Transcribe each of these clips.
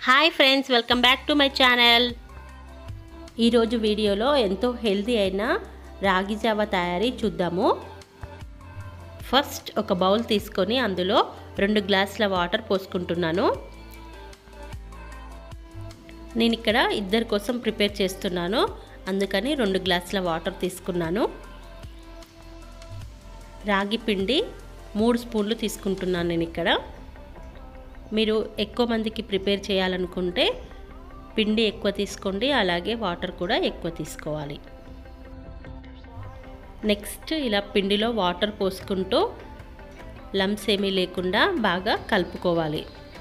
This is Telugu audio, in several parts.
hi friends welcome back to my channel ఈరోజు వీడియోలో ఎంతో హెల్తీ అయిన రాగి జావ తయారీ చూద్దాము ఫస్ట్ ఒక బౌల్ తీసుకొని అందులో రెండు గ్లాసుల వాటర్ పోసుకుంటున్నాను నేను ఇక్కడ ఇద్దరి కోసం ప్రిపేర్ చేస్తున్నాను అందుకని రెండు గ్లాసుల వాటర్ తీసుకున్నాను రాగి పిండి మూడు స్పూన్లు తీసుకుంటున్నాను నేను ఇక్కడ మీరు ఎక్కువ మందికి ప్రిపేర్ చేయాలనుకుంటే పిండి ఎక్కువ తీసుకోండి అలాగే వాటర్ కూడా ఎక్కువ తీసుకోవాలి నెక్స్ట్ ఇలా పిండిలో వాటర్ పోసుకుంటూ లమ్స్ ఏమీ లేకుండా బాగా కలుపుకోవాలి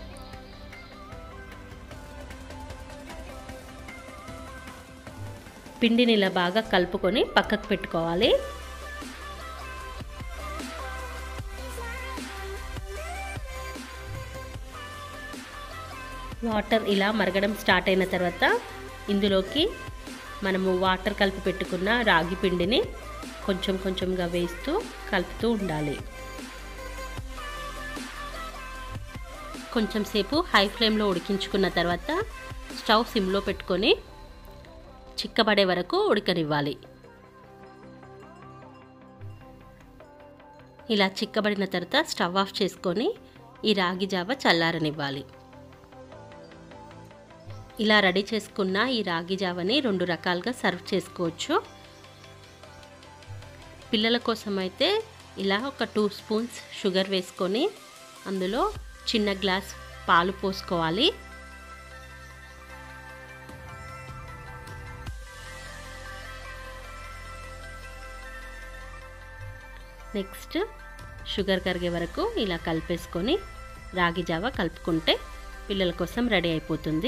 పిండిని ఇలా బాగా కలుపుకొని పక్కకు పెట్టుకోవాలి వాటర్ ఇలా మరగడం స్టార్ట్ అయిన తర్వాత ఇందులోకి మనము వాటర్ కలిపి పెట్టుకున్న రాగి పిండిని కొంచెం కొంచెంగా వేస్తూ కలుపుతూ ఉండాలి కొంచెం సేపు హై ఫ్లేమ్లో ఉడికించుకున్న తర్వాత స్టవ్ సిమ్లో పెట్టుకొని చిక్కబడే వరకు ఉడకనివ్వాలి ఇలా చిక్కబడిన తర్వాత స్టవ్ ఆఫ్ చేసుకొని ఈ రాగి జావ చల్లారనివ్వాలి ఇలా రెడీ చేసుకున్న ఈ రాగి జావని రెండు రకాలుగా సర్వ్ చేసుకోవచ్చు పిల్లల కోసం అయితే ఇలా ఒక టూ స్పూన్స్ షుగర్ వేసుకొని అందులో చిన్న గ్లాస్ పాలు పోసుకోవాలి నెక్స్ట్ షుగర్ కరిగే వరకు ఇలా కలిపేసుకొని రాగి జావ కలుపుకుంటే పిల్లల కోసం రెడీ అయిపోతుంది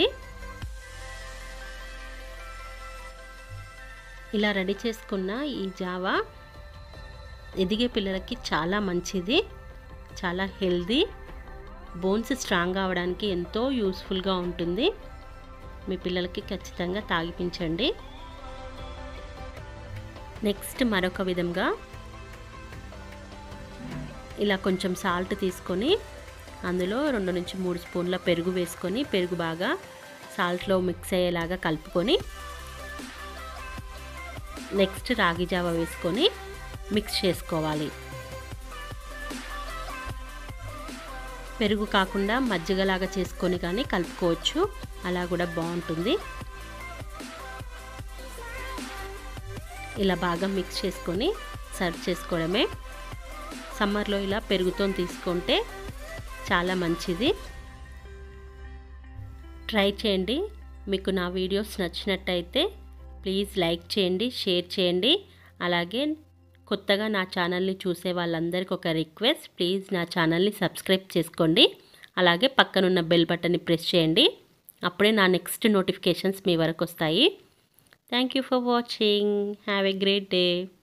ఇలా రెడీ చేసుకున్న ఈ జావా ఎదిగే పిల్లలకి చాలా మంచిది చాలా హెల్దీ బోన్స్ స్ట్రాంగ్ అవడానికి ఎంతో యూస్ఫుల్గా ఉంటుంది మీ పిల్లలకి ఖచ్చితంగా తాగిపించండి నెక్స్ట్ మరొక విధంగా ఇలా కొంచెం సాల్ట్ తీసుకొని అందులో రెండు నుంచి మూడు స్పూన్ల పెరుగు వేసుకొని పెరుగు బాగా సాల్ట్లో మిక్స్ అయ్యేలాగా కలుపుకొని నెక్స్ట్ రాగి జావ వేసుకొని మిక్స్ చేసుకోవాలి పెరుగు కాకుండా మజ్జిగలాగా చేసుకొని కానీ కలుపుకోవచ్చు అలా కూడా బాగుంటుంది ఇలా బాగా మిక్స్ చేసుకొని సర్వ్ చేసుకోవడమే సమ్మర్లో ఇలా పెరుగుతో తీసుకుంటే చాలా మంచిది ట్రై చేయండి మీకు నా వీడియోస్ నచ్చినట్టయితే ప్లీజ్ లైక్ చేయండి షేర్ చేయండి అలాగే కొత్తగా నా ఛానల్ని చూసే వాళ్ళందరికీ ఒక రిక్వెస్ట్ ప్లీజ్ నా ఛానల్ని సబ్స్క్రైబ్ చేసుకోండి అలాగే పక్కనున్న బెల్ బటన్ని ప్రెస్ చేయండి అప్పుడే నా నెక్స్ట్ నోటిఫికేషన్స్ మీ వరకు వస్తాయి thank you for watching have a great day